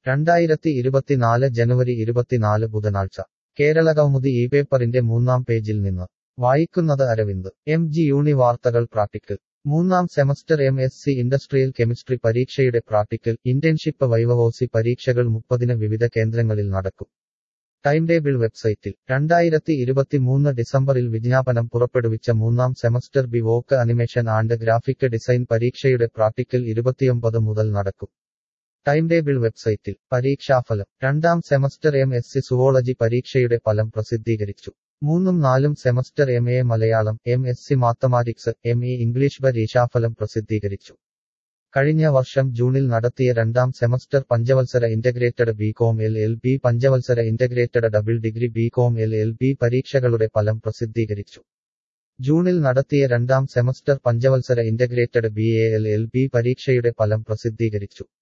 രണ്ടായിരത്തി ഇരുപത്തിനാല് ജനുവരി ഇരുപത്തിനാല് ബുധനാഴ്ച കേരള കൗമുദി ഈ പേപ്പറിന്റെ മൂന്നാം പേജിൽ നിന്ന് വായിക്കുന്നത് അരവിന്ദ് എം ജി യൂണി വാർത്തകൾ പ്രാക്ടിക്കൽ മൂന്നാം semester M S C industrial chemistry പരീക്ഷയുടെ പ്രാക്ടിക്കൽ ഇന്റേൺഷിപ്പ് വൈവവോസി പരീക്ഷകൾ മുപ്പതിന് വിവിധ കേന്ദ്രങ്ങളിൽ നടക്കും ടൈം ടേബിൾ വെബ്സൈറ്റിൽ രണ്ടായിരത്തി ഇരുപത്തിമൂന്ന് ഡിസംബറിൽ വിജ്ഞാപനം പുറപ്പെടുവിച്ച മൂന്നാം semester B voc animation and graphic design പരീക്ഷയുടെ പ്രാക്ടിക്കൽ ഇരുപത്തിയൊമ്പത് മുതൽ നടക്കും ടൈം ടേബിൾ വെബ്സൈറ്റിൽ പരീക്ഷാഫലം രണ്ടാം semester M S C zoology പരീക്ഷയുടെ ഫലം പ്രസിദ്ധീകരിച്ചു മൂന്നും നാലും semester M A Malayalam M S C mathematics M E English പരീക്ഷാഫലം പ്രസിദ്ധീകരിച്ചു കഴിഞ്ഞ വർഷം ജൂണിൽ നടത്തിയ രണ്ടാം സെമസ്റ്റർ പഞ്ചവത്സര integrated B com L L B പഞ്ചവത്സര integrated double degree B com L L B പരീക്ഷകളുടെ ഫലം പ്രസിദ്ധീകരിച്ചു ജൂണിൽ നടത്തിയ രണ്ടാം സെമസ്റ്റർ പഞ്ചവത്സര integrated B A L L B പരീക്ഷയുടെ ഫലം പ്രസിദ്ധീകരിച്ചു